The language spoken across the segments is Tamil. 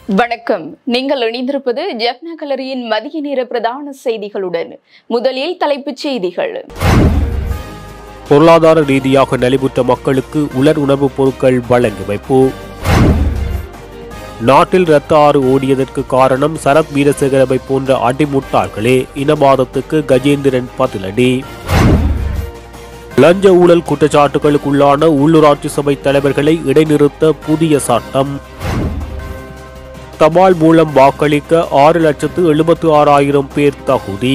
வணக்கம் நீங்கள் இணைந்திருப்பது ஜப்னா கலரியின் மதிய நேர பிரதான செய்திகளுடன் முதலில் தலைப்புச் செய்திகள் பொருளாதார ரீதியாக நலிவுற்ற மக்களுக்கு உலர் உணவுப் பொருட்கள் வழங்கி வைப்பு நாட்டில் இரத்த ஆறு ஓடியதற்கு காரணம் சரத் வீரசேகரவை போன்ற அடிமுட்டாள்களே இனவாதத்துக்கு கஜேந்திரன் பதிலடி லஞ்ச ஊழல் குற்றச்சாட்டுகளுக்குள்ளான உள்ளூராட்சி சபை தலைவர்களை இடைநிறுத்த புதிய சட்டம் தபால் மூலம் வாக்களிக்க ஆறு லட்சத்து எழுபத்து ஆறாயிரம் பேர் தகுதி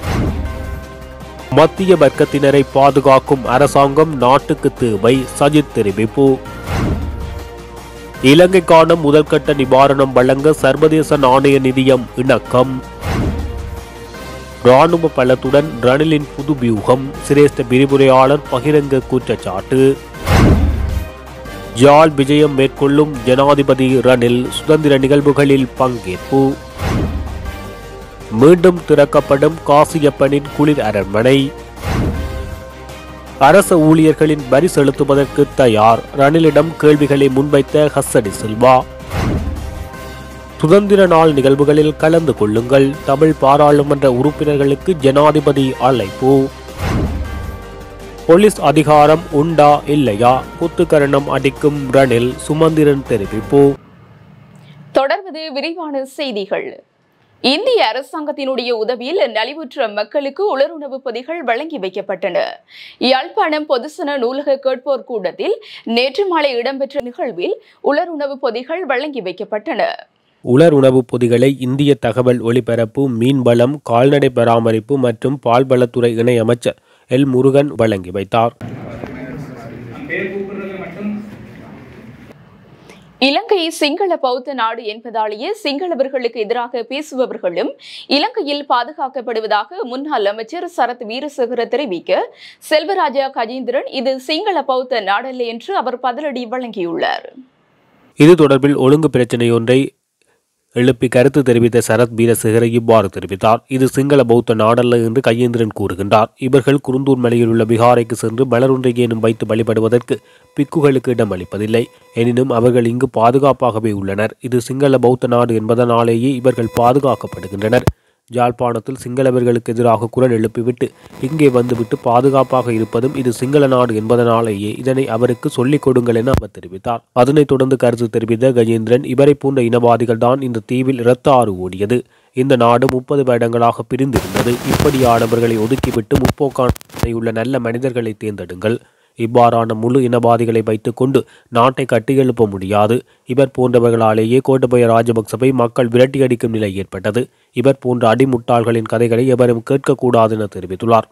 மத்திய வர்க்கத்தினரை பாதுகாக்கும் அரசாங்கம் நாட்டுக்கு தேவை சஜித் தெரிவிப்பு இலங்கைக்கான முதல்கட்ட நிவாரணம் வழங்க சர்வதேச நாணய நிதியம் இணக்கம் ராணுவ பலத்துடன் ரணிலின் புது வியூகம் சிரேஷ்ட விரிவுரையாளர் பகிரங்க குற்றச்சாட்டு ஜால் விஜயம் மேற்கொள்ளும் ஜனாதிபதி ரணில் சுதந்திர நிகழ்வுகளில் பங்கேற்பு மீண்டும் திறக்கப்படும் காசியப்பனின் குளிர் அரண்மனை அரச ஊழியர்களின் வரி செலுத்துவதற்கு தயார் ரணிலிடம் கேள்விகளை முன்வைத்த ஹஸ்ஸடி சில்வா சுதந்திர நாள் நிகழ்வுகளில் கலந்து கொள்ளுங்கள் தமிழ் பாராளுமன்ற உறுப்பினர்களுக்கு ஜனாதிபதி அழைப்பு போலீஸ் அதிகாரம் உண்டா இல்லையா புத்துக்கரணம் அடிக்கும் ரணில் சுமந்திரன் தெரிவிப்பு தொடர்வது விரிவான செய்திகள் இந்திய அரசாங்கத்தினுடைய உதவியில் நலிவுற்ற மக்களுக்கு உலருணவு பொதிகள் வழங்கி வைக்கப்பட்டன யாழ்ப்பாணம் பொதுசன நூலக கேட்போர் கூடத்தில் நேற்று மாலை இடம்பெற்ற நிகழ்வில் உலருணவு பொதிகள் வழங்கி வைக்கப்பட்டன உலர் உணவுப் பொதிகளை இந்திய தகவல் ஒலிபரப்பு மீன்வளம் கால்நடை பராமரிப்பு மற்றும் பால்வளத்துறை இணையமைச்சர் எல் முருகன் வழங்கி வைத்தார் இலங்கை சிங்கள பௌத்த நாடு என்பதாலேயே சிங்களவர்களுக்கு எதிராக பேசுபவர்களும் இலங்கையில் பாதுகாக்கப்படுவதாக முன்னாள் அமைச்சர் சரத் வீரசேகர தெரிவிக்க செல்வராஜா கஜேந்திரன் இது சிங்கள பௌத்த நாடல்ல என்று அவர் பதிலடி வழங்கியுள்ளார் இது தொடர்பில் ஒழுங்கு பிரச்சினையொன்றை எழுப்பி கருத்து தெரிவித்த சரத் வீரசேகர இவ்வாறு தெரிவித்தார் இது சிங்கள பௌத்த நாடல்ல என்று கையேந்திரன் கூறுகின்றார் இவர்கள் குருந்தூர் மலையில் உள்ள விகாரைக்கு சென்று மலரொன்றையேனும் வைத்து வழிபடுவதற்கு பிக்குகளுக்கு இடம் அளிப்பதில்லை எனினும் அவர்கள் இங்கு பாதுகாப்பாகவே உள்ளனர் இது சிங்கள பௌத்த நாடு என்பதனாலேயே இவர்கள் பாதுகாக்கப்படுகின்றனர் ஜாழ்ப்பாணத்தில் சிங்களவர்களுக்கு எதிராக குரல் எழுப்பிவிட்டு இங்கே வந்துவிட்டு பாதுகாப்பாக இருப்பதும் இது சிங்கள நாடு என்பதனாலேயே இதனை அவருக்கு சொல்லிக் கொடுங்கள் என அவர் தெரிவித்தார் அதனைத் தொடர்ந்து கருத்து தெரிவித்த கஜேந்திரன் இவரை போன்ற இனவாதிகள் தான் இந்த தீவில் இரத்த ஆறு ஓடியது இந்த நாடு முப்பது வருடங்களாக பிரிந்திருந்தது இப்படியானவர்களை ஒதுக்கிவிட்டு முற்போக்கான உள்ள நல்ல மனிதர்களை தேர்ந்தெடுங்கள் இவ்வாறான முழு இனவாதிகளை வைத்துக்கொண்டு நாட்டை கட்டியெழுப்ப முடியாது இவர் போன்றவர்களாலேயே கோட்டபய ராஜபக்சவை மக்கள் விரட்டியடிக்கும் நிலை ஏற்பட்டது இவர் போன்ற அடிமுட்டாள்களின் கதைகளை எவரும் கேட்கக்கூடாது என தெரிவித்துள்ளார்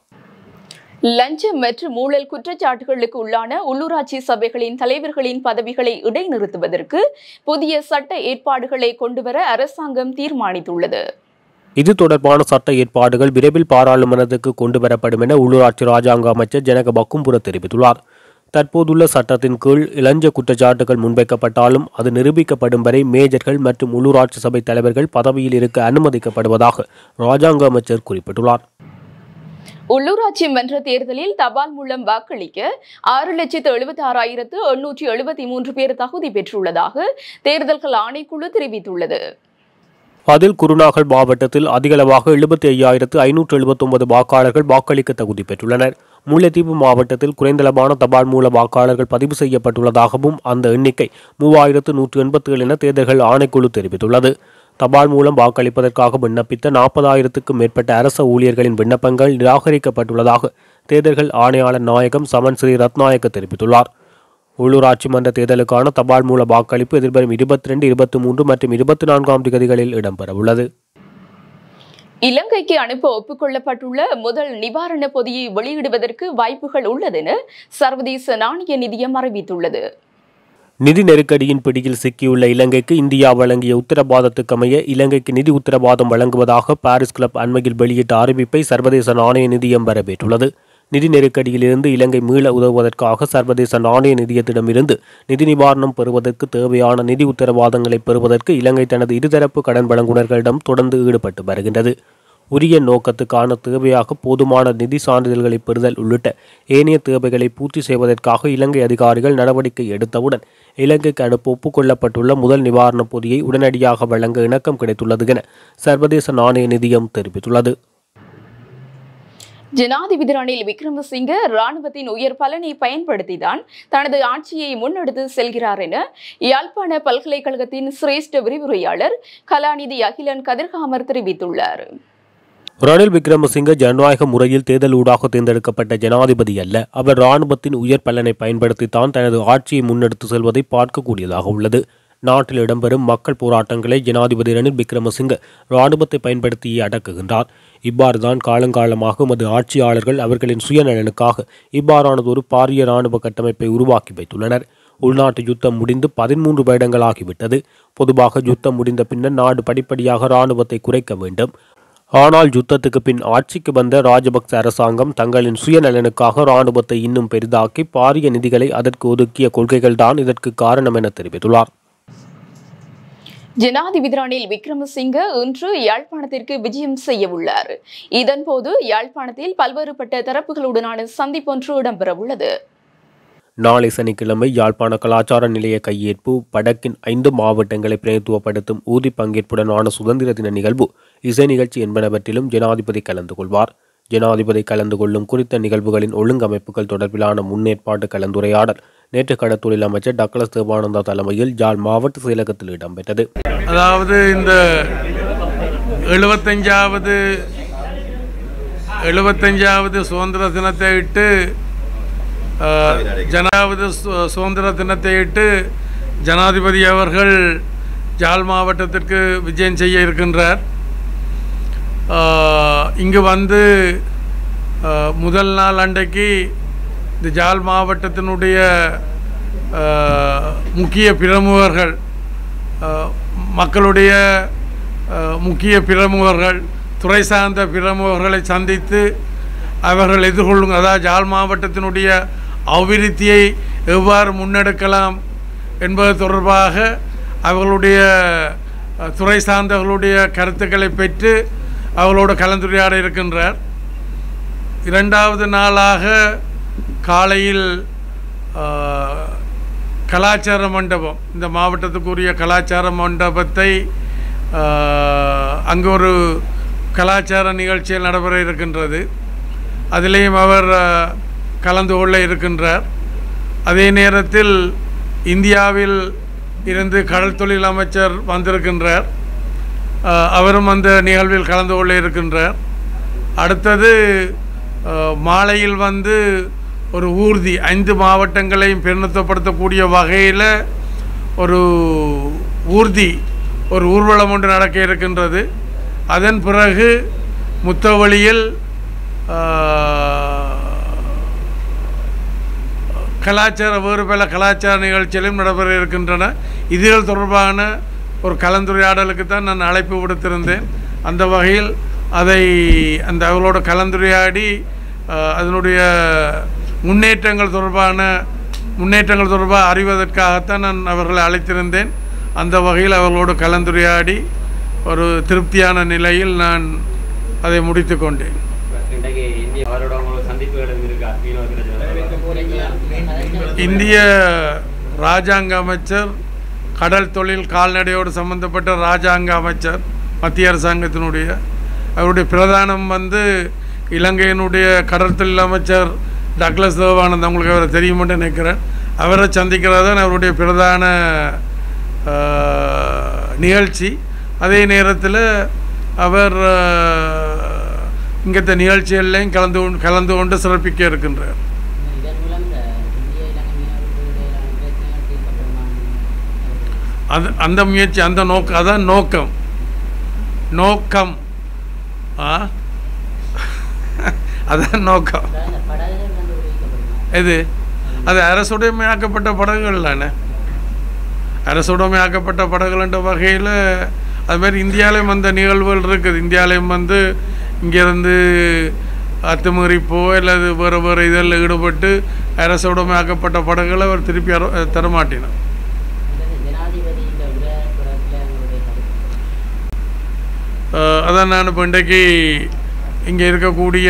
லஞ்சம் மற்றும் ஊழல் குற்றச்சாட்டுகளுக்கு உள்ளான உள்ளூராட்சி சபைகளின் தலைவர்களின் பதவிகளை இடைநிறுத்துவதற்கு புதிய சட்ட ஏற்பாடுகளை கொண்டுவர அரசாங்கம் தீர்மானித்துள்ளது இது தொடர்பான சட்ட ஏற்பாடுகள் விரைவில் பாராளுமன்றத்துக்கு கொண்டு வரப்படும் என உள்ளூராட்சி ராஜாங்க அமைச்சர் ஜனக பக்கும்புர தெரிவித்துள்ளார் தற்போதுள்ள சட்டத்தின் கீழ் இளஞ்ச குற்றச்சாட்டுகள் முன்வைக்கப்பட்டாலும் அது நிரூபிக்கப்படும் வரை மேஜர்கள் மற்றும் உள்ளூராட்சி சபை தலைவர்கள் பதவியில் இருக்க அனுமதிக்கப்படுவதாக ராஜாங்க அமைச்சர் குறிப்பிட்டுள்ளார் உள்ளூராட்சி மன்ற தேர்தலில் தபால் மூலம் வாக்களிக்க ஆறு லட்சத்து எழுபத்தி ஆறாயிரத்து எண்ணூற்றி எழுபத்தி மூன்று பேர் தகுதி பெற்றுள்ளதாக தேர்தல்கள் ஆணைக்குழு தெரிவித்துள்ளது அதில் குருநாகல் மாவட்டத்தில் அதிகளவாக எழுபத்தி ஐயாயிரத்து ஐநூற்று எழுபத்தொன்பது வாக்காளர்கள் வாக்களிக்க தகுதி பெற்றுள்ளனர் முல்லைத்தீவு மாவட்டத்தில் குறைந்தளவான தபால் மூல வாக்காளர்கள் பதிவு செய்யப்பட்டுள்ளதாகவும் அந்த எண்ணிக்கை மூவாயிரத்து நூற்று எண்பத்தி ஏழு என தேர்தல்கள் ஆணைக்குழு தெரிவித்துள்ளது தபால் மூலம் வாக்களிப்பதற்காக விண்ணப்பித்த நாற்பதாயிரத்துக்கும் மேற்பட்ட அரச ஊழியர்களின் விண்ணப்பங்கள் நிராகரிக்கப்பட்டுள்ளதாக தேர்தல்கள் ஆணையாளர் நாயகம் சமன் ஸ்ரீ ரத்நாயக்க தெரிவித்துள்ளார் உள்ளூராட்சி மன்ற தேர்தலுக்கான தபால் மூல வாக்களிப்பு எதிர்வரும் இருபத்தி ரெண்டு இருபத்தி மூன்று மற்றும் இருபத்தி நான்காம் திகதிகளில் இடம்பெறவுள்ளது இலங்கைக்கு அனுப்ப ஒப்புக்கொள்ளப்பட்டுள்ள முதல் நிவாரண பொதியை வெளியிடுவதற்கு வாய்ப்புகள் உள்ளதென சர்வதேச நாணய நிதியம் அறிவித்துள்ளது நிதி நெருக்கடியின் பிடியில் சிக்கியுள்ள இலங்கைக்கு இந்தியா வழங்கிய உத்தரவாதத்துக்கமைய இலங்கைக்கு நிதி உத்தரவாதம் வழங்குவதாக பாரிஸ் கிளப் அண்மையில் வெளியிட்ட அறிவிப்பை சர்வதேச நாணய நிதியம் வரவேற்றுள்ளது நிதி நெருக்கடியிலிருந்து இலங்கை மீள உதவுவதற்காக சர்வதேச நாணய நிதியத்திடமிருந்து நிதி நிவாரணம் பெறுவதற்கு தேவையான நிதி உத்தரவாதங்களை பெறுவதற்கு இலங்கை தனது இருதரப்பு கடன் வழங்குனர்களிடம் தொடர்ந்து ஈடுபட்டு வருகின்றது உரிய நோக்கத்துக்கான தேவையாக போதுமான நிதி சான்றிதழ்களை பெறுதல் உள்ளிட்ட ஏனைய தேவைகளை பூர்த்தி செய்வதற்காக இலங்கை அதிகாரிகள் நடவடிக்கை எடுத்தவுடன் இலங்கைக்கு அனுப்ப ஒப்புக்கொள்ளப்பட்டுள்ள முதல் நிவாரணப் பொதியை உடனடியாக வழங்க இணக்கம் கிடைத்துள்ளது என சர்வதேச நாணய நிதியம் தெரிவித்துள்ளது ஜனாதிபதி ரணில் விக்ரமசிங்க ராணுவத்தின் உயர் பலனை பயன்படுத்திதான் தனது ஆட்சியை முன்னெடுத்து செல்கிறார் என யாழ்ப்பாண பல்கலைக்கழகத்தின் சிரேஷ்ட விரிவுரையாளர் கலாநிதி அகிலன் கதிர்காமர் தெரிவித்துள்ளார் ரணில் விக்ரமசிங்க ஜனநாயக முறையில் தேர்தலூடாக தேர்ந்தெடுக்கப்பட்ட ஜனாதிபதி அல்ல அவர் இராணுவத்தின் உயர் பலனை பயன்படுத்தித்தான் தனது ஆட்சியை முன்னெடுத்து செல்வதை பார்க்கக்கூடியதாக உள்ளது நாட்டில் இடம்பெறும் மக்கள் போராட்டங்களை ஜனாதிபதி ரணில் விக்ரமசிங்க இராணுவத்தை பயன்படுத்தியே அடக்குகின்றார் இவ்வாறுதான் காலங்காலமாக எமது ஆட்சியாளர்கள் அவர்களின் சுயநலனுக்காக இவ்வாறானதொரு பாரிய இராணுவ கட்டமைப்பை உருவாக்கி வைத்துள்ளனர் உள்நாட்டு யுத்தம் முடிந்து பதிமூன்று வருடங்களாகிவிட்டது பொதுவாக யுத்தம் முடிந்த பின்னர் நாடு படிப்படியாக இராணுவத்தை குறைக்க வேண்டும் ஆனால் யுத்தத்துக்கு பின் ஆட்சிக்கு வந்த ராஜபக்ச அரசாங்கம் தங்களின் சுயநலனுக்காக இராணுவத்தை இன்னும் பெரிதாக்கி பாரிய நிதிகளை அதற்கு ஒதுக்கிய கொள்கைகள்தான் இதற்கு காரணம் என தெரிவித்துள்ளார் ஜனாதிபதி ரணில் விக்ரமசிங்க இன்று யாழ்ப்பாணத்திற்கு விஜயம் செய்ய உள்ளார் இதன்போது யாழ்ப்பாணத்தில் பல்வேறுபட்ட தரப்புகளுடனான சந்திப்பொன்று இடம்பெறவுள்ளது நாளை சனிக்கிழமை யாழ்ப்பாண கலாச்சார நிலைய கையேற்பு வடக்கின் ஐந்து மாவட்டங்களை பிரதித்துவப்படுத்தும் ஊதி பங்கேற்புடனான சுதந்திர தின நிகழ்வு இசை நிகழ்ச்சி என்பனவற்றிலும் ஜனாதிபதி கலந்து கொள்வார் ஜனாதிபதி கலந்து கொள்ளும் குறித்த நிகழ்வுகளின் ஒழுங்கமைப்புகள் தொடர்பிலான முன்னேற்பாட்டு கலந்துரையாடல் நேற்று கடத்தொழில் அமைச்சர் டக்ளஸ் தேவானந்தா தலைமையில் யாழ் மாவட்ட செயலகத்தில் இடம்பெற்றது அதாவது இந்த எழுபத்தஞ்சாவது எழுபத்தஞ்சாவது சுதந்திர தினத்தை இட்டு அஹ், ஜனாவது சு- சுதந்திர தினத்தை இட்டு ஜனாதிபதி அவர்கள் ஜாழ் மாவட்டத்திற்கு விஜயம் செய்ய இருக்கின்றார் அஹ், இங்கு வந்து அஹ், முதல் நாள் அன்றைக்கு இந்த ஜாழ் மாவட்டத்தினுடைய அஹ், முக்கிய பிரமுகர்கள் அஹ், மக்களுடைய அஹ், முக்கிய பிரமுகர்கள் துறை சார்ந்த பிரமுகர்களை சந்தித்து அவர்கள் எதிர்கொள்ளும் அதாவது ஜாழ் மாவட்டத்தினுடைய அபிவிருத்தியை எவ்வாறு முன்னெடுக்கலாம் என்பது தொடர்பாக அவர்களுடைய அஹ், துறை சார்ந்தவர்களுடைய கருத்துக்களை பெற்று அவர்களோடு கலந்துரையாட இருக்கின்றார் இரண்டாவது நாளாக காலையில் ஆஹ், கலாச்சார மண்டபம் இந்த மாவட்டத்துக்குரிய கலாச்சார மண்டபத்தை ஆஹ், அங்கு ஒரு கலாச்சார நிகழ்ச்சிகள் நடைபெற இருக்கின்றது அதிலேயும் அவர் ஆஹ், கலந்து கொள்ள இருக்கின்றார் அதே நேரத்தில் இந்தியாவில் இருந்து கடல் தொழில் அமைச்சர் வந்திருக்கின்றார் ஆஹ், அவரும் அந்த நிகழ்வில் கலந்து கொள்ள இருக்கின்றார் அடுத்தது ஆஹ், மாலையில் வந்து ஒரு ஊர்தி ஐந்து மாவட்டங்களையும் பிரதிநிதித்துவப்படுத்தக்கூடிய வகையில் ஒரு ஊர்தி ஒரு ஊர்வலம் ஒன்று நடக்க இருக்கின்றது அதன் பிறகு முத்தவழியில் ஆஹ், கலாச்சார வேறு பல கலாச்சார நிகழ்ச்சிகளும் நடைபெற இருக்கின்றன இதுகள் தொடர்பான ஒரு கலந்துரையாடலுக்கு தான் நான் அழைப்பு விடுத்திருந்தேன் அந்த வகையில் அதை அந்த அவர்களோட கலந்துரையாடி அஹ், அதனுடைய முன்னேற்றங்கள் தொடர்பான முன்னேற்றங்கள் தொடர்பாக அறிவதற்காகத்தான் நான் அவர்களை அழைத்திருந்தேன் அந்த வகையில் அவர்களோடு கலந்துரையாடி ஒரு திருப்தியான நிலையில் நான் அதை முடித்து கொண்டேன் இன்றைக்கு இந்திய அவரோட உங்களுக்கு சந்திப்புகள் இருக்கா மீனவ பிரச்சனை இந்திய ராஜாங்க அமைச்சர் கடல் தொழில் கால்நடையோடு சம்பந்தப்பட்ட ராஜாங்க அமைச்சர் மத்திய அரசாங்கத்தினுடைய அவருடைய பிரதானம் வந்து இலங்கையினுடைய கடல் தொழில் அமைச்சர் டக்ளஸ் தேவானந்த் உங்களுக்கு அவரை தெரியுமென்று நினைக்கிறேன் அவரை சந்திக்கிறது தான் அவருடைய பிரதான ஆஹ், நிகழ்ச்சி அதே நேரத்தில் அவர் இங்கத்த நிகழ்ச்சிகள்லையும் கலந்து கொண்டு கலந்து கொண்டு சிறப்பிக்க இருக்கின்றார் இதன் மூலம் இந்த இந்திய இலங்கை மீனவர்களுடைய பிரச்சனைகள் தீர்க்கப்படுமா அது அந்த முயற்சி அந்த நோக்கம் அதான் நோக்கம் நோக்கம் ஆ அதான் நோக்கம் அதாவது இந்த படகுகள் வந்து விடுவிக்கப்படுமா எது அது அரசுடைமையாக்கப்பட்ட படகுகள் தானே அரசுடைமையாக்கப்பட்ட படகுகள்ன்ற வகையில் அது மாதிரி இந்தியாவிலையும் அந்த நிகழ்வுகள் இருக்குது இந்தியாவிலையும் வந்து இங்கேருந்து அத்துமீறிப்போ அல்லது வேறு வேறு இதில் ஈடுபட்டு அரசுடைமையாக்கப்பட்ட படகுகளை அவர் திருப்பி அர- தரமாட்டினார் அல்லது ஜனாதிபதி இந்த உரை புறத்தில் உங்களுடைய கருத்து அஹ், அதான் நான் இப்போ இன்றைக்கு இங்கே இருக்கக்கூடிய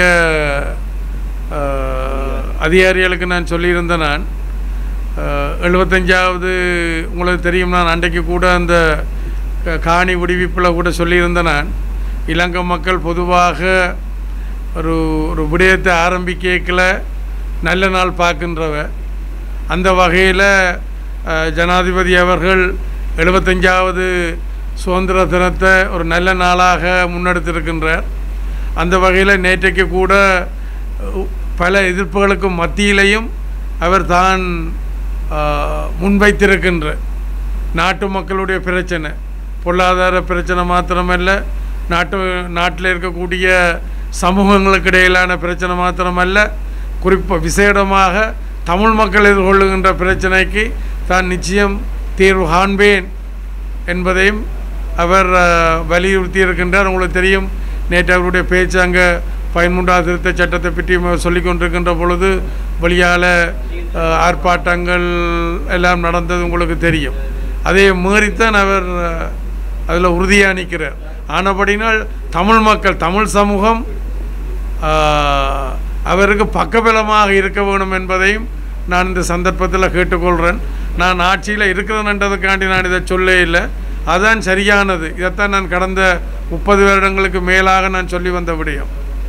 அஹ், அதிகாரிகளுக்கு நான் சொல்லியிருந்தேன் நான் அஹ், எழுபத்தஞ்சாவது உங்களுக்கு தெரியும் நான் அன்றைக்கு கூட அந்த க- காணி விடுவிப்பில் கூட சொல்லியிருந்தேன் நான் இலங்கை மக்கள் பொதுவாக ஒரு ஒரு விடயத்தை ஆரம்பிக்கல நல்ல நாள் பார்க்கின்றவ அந்த வகையில் ஜனாதிபதி அவர்கள் எழுபத்தஞ்சாவது சுதந்திர தினத்தை ஒரு நல்ல நாளாக முன்னெடுத்திருக்கின்றார் அந்த வகையில் நேற்றைக்கு கூட அஹ், பல எதிர்ப்புகளுக்கு மத்தியிலையும் அவர் தான் அஹ், முன்வைத்திருக்கின்ற நாட்டு மக்களுடைய பிரச்சனை பொருளாதார பிரச்சனை மாத்திரமல்ல நாட்டு நாட்டில் இருக்கக்கூடிய சமூகங்களுக்கு இடையிலான பிரச்சனை மாத்திரமல்ல குறிப்பாக விசேடமாக தமிழ் மக்கள் எதிர்கொள்ளுகின்ற பிரச்சனைக்கு தான் நிச்சயம் தீர்வு காண்பேன் என்பதையும் அவர் அஹ், வலியுறுத்தி இருக்கின்றார் உங்களுக்கு தெரியும் நேற்று அவருடைய பேச்சு அங்கே பயன்முண்டா திருத்த சட்டத்தை பற்றியும் அவர் சொல்லிக் கொண்டிருக்கின்ற பொழுது வழியால் ஆர்ப்பாட்டங்கள் எல்லாம் நடந்தது உங்களுக்கு தெரியும் அதை மீறித்தான் அவர் அதில் உறுதியாக நிற்கிறார் ஆனபடினால் தமிழ் மக்கள் தமிழ் சமூகம் ஆஹ், அவருக்கு பக்கபலமாக இருக்க வேணும் என்பதையும் நான் இந்த சந்தர்ப்பத்தில் கேட்டுக்கொள்கிறேன் நான் ஆட்சியில் இருக்கிறேன்ன்றதுக்காண்டி நான் இதை சொல்ல இல்லை அதுதான் சரியானது இதைத்தான் நான் கடந்த முப்பது வருடங்களுக்கு மேலாக நான் சொல்லி வந்த விடயம்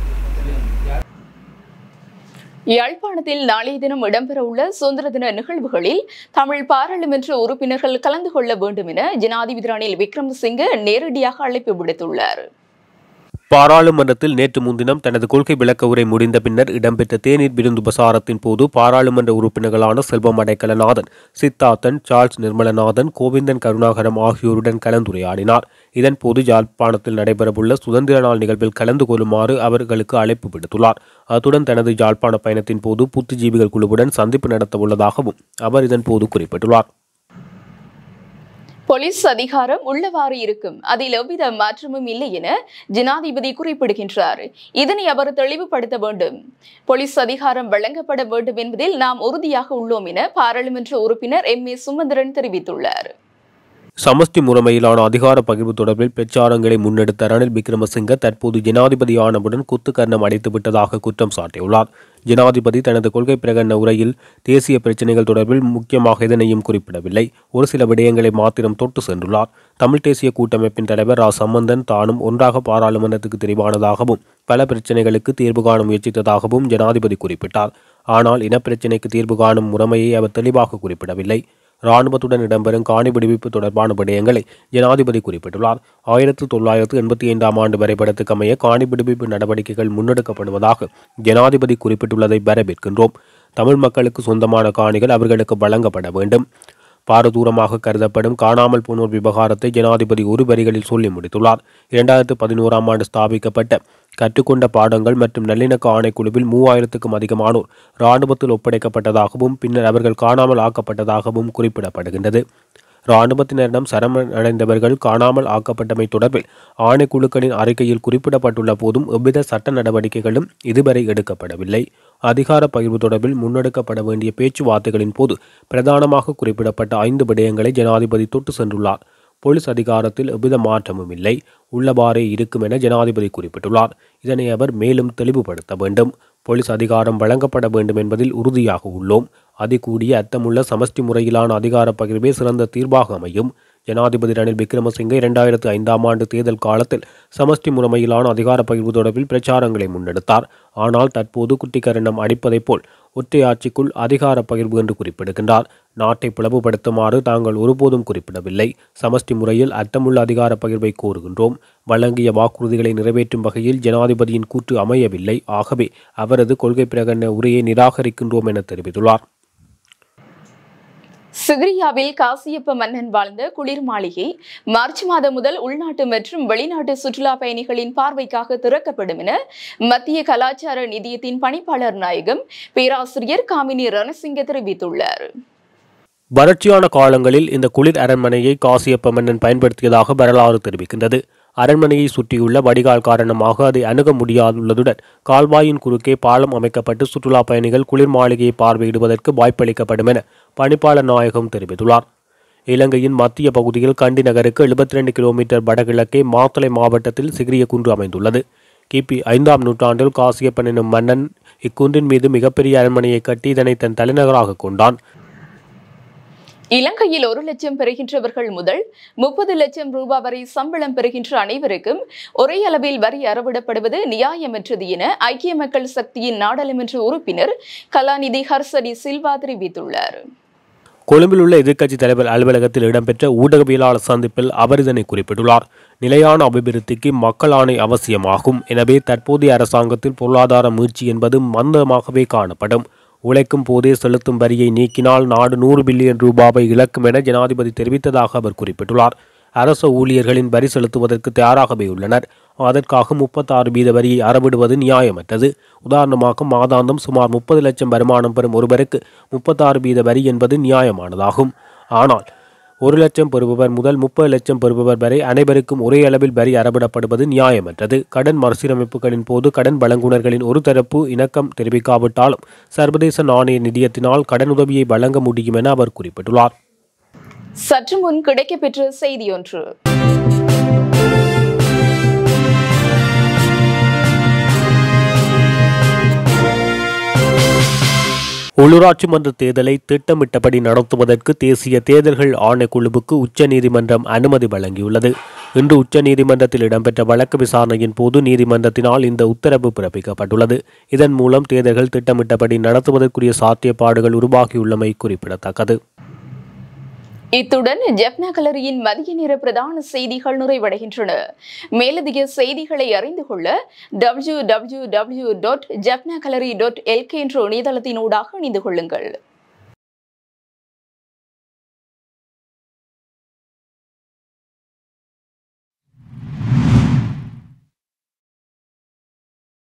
யாழ்ப்பாணத்தில் நாளைய தினம் இடம்பெறவுள்ள சுதந்திர தின நிகழ்வுகளில் தமிழ் பாராளுமன்ற உறுப்பினர்கள் கலந்து கொள்ள வேண்டும் என ஜனாதிபதி ரணில் விக்ரமசிங்கே நேரடியாக அழைப்பு விடுத்துள்ளார் பாராளுமன்றத்தில் நேற்று முன்தினம் தனது கொள்கை விளக்க உரை முடிந்த பின்னர் இடம்பெற்ற தேநீர் விருந்து உபசாரத்தின் போது பாராளுமன்ற உறுப்பினர்களான செல்வம் அடைக்கலநாதன் சித்தார்த்தன் சார்ல்ஸ் நிர்மலநாதன் கோவிந்தன் கருணாகரம் ஆகியோருடன் கலந்துரையாடினார் இதன்போது யாழ்ப்பாணத்தில் நடைபெறவுள்ள சுதந்திர நாள் நிகழ்வில் கலந்து கொள்ளுமாறு அவர்களுக்கு அழைப்பு விடுத்துள்ளார் அத்துடன் தனது யாழ்ப்பாண பயணத்தின் போது புத்திஜீவிகள் குழுவுடன் சந்திப்பு நடத்தவுள்ளதாகவும் அவர் இதன்போது குறிப்பிட்டுள்ளார் போலீஸ் அதிகாரம் உள்ளவாறு இருக்கும் அதில் எவ்வித மாற்றமும் இல்லை என ஜனாதிபதி குறிப்பிடுகின்றார் இதனை அவர் தெளிவுபடுத்த வேண்டும் போலீஸ் அதிகாரம் வழங்கப்பட வேண்டும் என்பதில் நாம் உறுதியாக உள்ளோம் என பாராளுமன்ற உறுப்பினர் எம் ஏ சுமந்திரன் தெரிவித்துள்ளார் சமஷ்டி முறைமையிலான அதிகார பகிர்வு தொடர்பில் பிரச்சாரங்களை முன்னெடுத்த ரணில் விக்ரமசிங்க தற்போது ஜனாதிபதியானவுடன் குத்துக்கர்ணம் அடைத்து விட்டதாக குற்றம் சாட்டியுள்ளார் ஜனாதிபதி தனது கொள்கை பிரகடன உரையில் தேசிய பிரச்சினைகள் தொடர்பில் முக்கியமாக எதனையும் குறிப்பிடவில்லை ஒரு சில விடயங்களை மாத்திரம் தொட்டு சென்றுள்ளார் தமிழ் தேசிய கூட்டமைப்பின் தலைவர் ரா சம்பந்தன் தானும் ஒன்றாக பாராளுமன்றத்துக்கு தெரிவானதாகவும் பல பிரச்சினைகளுக்கு தீர்வு காண முயற்சித்ததாகவும் ஜனாதிபதி குறிப்பிட்டார் ஆனால் இனப்பிரச்சினைக்கு தீர்வு காணும் முறைமையை அவர் தெளிவாக குறிப்பிடவில்லை இராணுவத்துடன் இடம்பெறும் காணி விடுவிப்பு தொடர்பான விடயங்களை ஜனாதிபதி குறிப்பிட்டுள்ளார் ஆயிரத்து தொள்ளாயிரத்து எண்பத்தி ஐந்தாம் ஆண்டு வரைபடத்துக்கு அமைய காணி விடுவிப்பு நடவடிக்கைகள் முன்னெடுக்கப்படுவதாக ஜனாதிபதி குறிப்பிட்டுள்ளதை வரவேற்கின்றோம் தமிழ் மக்களுக்கு சொந்தமான காணிகள் அவர்களுக்கு வழங்கப்பட வேண்டும் பாரதூரமாக கருதப்படும் காணாமல் போனோர் விவகாரத்தை ஜனாதிபதி ஒரு வரிகளில் சொல்லி முடித்துள்ளார் இரண்டாயிரத்து பதினோராம் ஆண்டு ஸ்தாபிக்கப்பட்ட கற்றுக்கொண்ட பாடங்கள் மற்றும் நல்லிணக்க ஆணைக்குழுவில் மூவாயிரத்துக்கும் அதிகமானோர் இராணுவத்தில் ஒப்படைக்கப்பட்டதாகவும் பின்னர் அவர்கள் காணாமல் ஆக்கப்பட்டதாகவும் குறிப்பிடப்படுகின்றது இராணுவத்தினரிடம் சரணடைந்தவர்கள் காணாமல் ஆக்கப்பட்டமை தொடர்பில் ஆணைக்குழுக்களின் அறிக்கையில் குறிப்பிடப்பட்டுள்ள போதும் எவ்வித சட்ட நடவடிக்கைகளும் இதுவரை எடுக்கப்படவில்லை அதிகார பகிர்வு தொடர்பில் முன்னெடுக்கப்பட வேண்டிய பேச்சுவார்த்தைகளின் போது பிரதானமாக குறிப்பிடப்பட்ட ஐந்து விடயங்களை ஜனாதிபதி தொட்டு சென்றுள்ளார் போலீஸ் அதிகாரத்தில் எவ்வித மாற்றமும் இல்லை உள்ளவாறே இருக்கும் என ஜனாதிபதி குறிப்பிட்டுள்ளார் இதனை அவர் மேலும் தெளிவுபடுத்த வேண்டும் போலீஸ் அதிகாரம் வழங்கப்பட வேண்டும் என்பதில் உறுதியாக உள்ளோம் அதிகூடிய அர்த்தமுள்ள சமஷ்டி முறையிலான அதிகார பகிர்வே சிறந்த தீர்வாக அமையும் ஜனாதிபதி ரணில் விக்ரமசிங்கே இரண்டாயிரத்து ஐந்தாம் ஆண்டு தேர்தல் காலத்தில் சமஷ்டி முறைமையிலான அதிகார பகிர்வு தொடர்பில் பிரச்சாரங்களை முன்னெடுத்தார் ஆனால் தற்போது குட்டிக்கரணம் அடிப்பதைப் போல் ஒற்றையாட்சிக்குள் அதிகார பகிர்வு என்று குறிப்பிடுகின்றார் நாட்டை பிளவுபடுத்துமாறு தாங்கள் ஒருபோதும் குறிப்பிடவில்லை சமஷ்டி முறையில் அர்த்தமுள்ள அதிகார பகிர்வை கோருகின்றோம் வழங்கிய வாக்குறுதிகளை நிறைவேற்றும் வகையில் ஜனாதிபதியின் கூற்று அமையவில்லை ஆகவே அவரது கொள்கை பிரகடன உரையை நிராகரிக்கின்றோம் என தெரிவித்துள்ளார் சிகிரியாவில் காசியப்ப மன்னன் வாழ்ந்த குளிர் மாளிகை மார்ச் மாதம் முதல் உள்நாட்டு மற்றும் வெளிநாட்டு சுற்றுலா பயணிகளின் பார்வைக்காக திறக்கப்படும் என மத்திய கலாச்சார நிதியத்தின் பணிப்பாளர் நாயகம் பேராசிரியர் காமினி ரணசிங்க தெரிவித்துள்ளார் வறட்சியான காலங்களில் இந்த குளிர் அரண்மனையை காசியப்ப மன்னன் பயன்படுத்தியதாக வரலாறு தெரிவிக்கின்றது அரண்மனையை சுற்றியுள்ள வடிகால் காரணமாக அதை அணுக முடியாதுள்ளதுடன் கால்வாயின் குறுக்கே பாலம் அமைக்கப்பட்டு சுற்றுலா பயணிகள் குளிர் மாளிகையை பார்வையிடுவதற்கு வாய்ப்பளிக்கப்படும் என பணிப்பாளர் நாயகம் தெரிவித்துள்ளார் இலங்கையின் மத்திய பகுதியில் கண்டி நகருக்கு 72 கிலோமீட்டர் வடகிழக்கே மாத்தளை மாவட்டத்தில் சிகிரிய குன்று அமைந்துள்ளது கிபி ஐந்தாம் நூற்றாண்டில் காசியப்பன் எனும் மன்னன் இக்குன்றின் மீது மிகப்பெரிய அரண்மனையை கட்டி இதனை தன் தலைநகராக கொண்டான் இலங்கையில் ஒரு லட்சம் பெறுகின்றவர்கள் முதல் முப்பது லட்சம் ரூபாய் வரை சம்பளம் பெறுகின்ற அனைவருக்கும் ஒரே அளவில் வரி அறவிடப்படுவது நியாயமற்றது என ஐக்கிய மக்கள் சக்தியின் நாடாளுமன்ற உறுப்பினர் கலாநிதி ஹர்சடி சில்வா தெரிவித்துள்ளார் கொழும்பில் உள்ள எதிர்க்கட்சித் தலைவர் அலுவலகத்தில் இடம்பெற்ற ஊடகவியலாளர் சந்திப்பில் அவர் இதனை குறிப்பிட்டுள்ளார் நிலையான அபிவிருத்திக்கு மக்கள் ஆணை அவசியமாகும் எனவே தற்போதைய அரசாங்கத்தில் பொருளாதார மீட்சி என்பது மந்தமாகவே காணப்படும் உழைக்கும் போதே செலுத்தும் வரியை நீக்கினால் நாடு நூறு பில்லியன் ரூபாவை இழக்கும் என ஜனாதிபதி தெரிவித்ததாக அவர் குறிப்பிட்டுள்ளார் அரசு ஊழியர்களின் வரி செலுத்துவதற்கு தயாராகவே உள்ளனர் அதற்காக முப்பத்தாறு வீத வரியை அறவிடுவது நியாயமற்றது உதாரணமாக மாதாந்தம் சுமார் முப்பது லட்சம் வருமானம் பெறும் ஒருவருக்கு முப்பத்தாறு வீத வரி என்பது நியாயமானதாகும் ஆனால் ஒரு லட்சம் பெறுபவர் முதல் முப்பது லட்சம் பெறுபவர் வரை அனைவருக்கும் ஒரே அளவில் வரி அறவிடப்படுவது நியாயமற்றது கடன் மறுசீரமைப்புகளின் போது கடன் வழங்குனர்களின் ஒரு தரப்பு இணக்கம் தெரிவிக்காவிட்டாலும் சர்வதேச நாணய நிதியத்தினால் கடனுதவியை வழங்க முடியும் என அவர் குறிப்பிட்டுள்ளார் சற்று முன் கிடைக்கப்பெற்ற செய்தியொன்று உள்ளூராட்சி மன்ற தேர்தலை திட்டமிட்டபடி நடத்துவதற்கு தேசிய தேர்தல்கள் ஆணைக்குழுவுக்கு உச்சநீதிமன்றம் அனுமதி வழங்கியுள்ளது இன்று உச்சநீதிமன்றத்தில் இடம்பெற்ற வழக்கு விசாரணையின் போது நீதிமன்றத்தினால் இந்த உத்தரவு பிறப்பிக்கப்பட்டுள்ளது இதன் மூலம் தேர்தல்கள் திட்டமிட்டபடி நடத்துவதற்குரிய சாத்தியப்பாடுகள் உருவாகியுள்ளமை குறிப்பிடத்தக்கது இத்துடன் ஜெப்னா கலரியின் மதிய நேர பிரதான செய்திகள் நிறைவடைகின்றன மேலதிக செய்திகளை அறிந்து கொள்ள W W W dot Jaffna gallery dot L K என்ற இணையதளத்தினூடாக இணைந்து கொள்ளுங்கள்